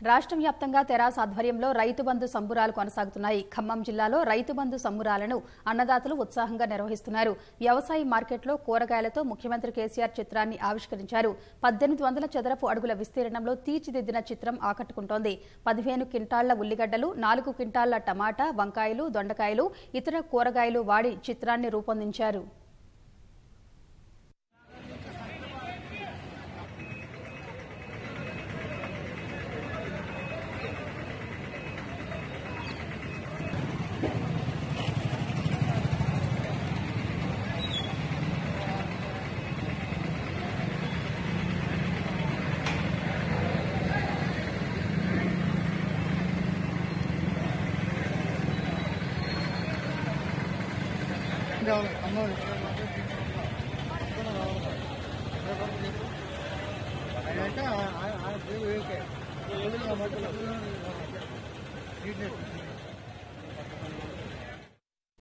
రాష్ట్ర వ్యాప్తంగా తెరాస ఆధ్వర్యంలో రైతు బంధు సంబురాలు కొనసాగుతున్నాయి ఖమ్మం జిల్లాలో రైతు బంధు సంబురాలను అన్నదాతలు ఉత్సాహంగా నిర్వహిస్తున్నారు వ్యవసాయ మార్కెట్లో కూరగాయలతో ముఖ్యమంత్రి కేసీఆర్ చిత్రాన్ని ఆవిష్కరించారు పద్దెనిమిది వందల చదరపు అడుగుల విస్తీర్ణంలో తీర్చిదిద్దిన చిత్రం ఆకట్టుకుంటోంది పదిహేను కింటాళ్ల ఉల్లిగడ్డలు నాలుగు కింటాళ్ల టమాటా వంకాయలు దొండకాయలు ఇతర కూరగాయలు వాడి చిత్రాన్ని రూపొందించారు అయితే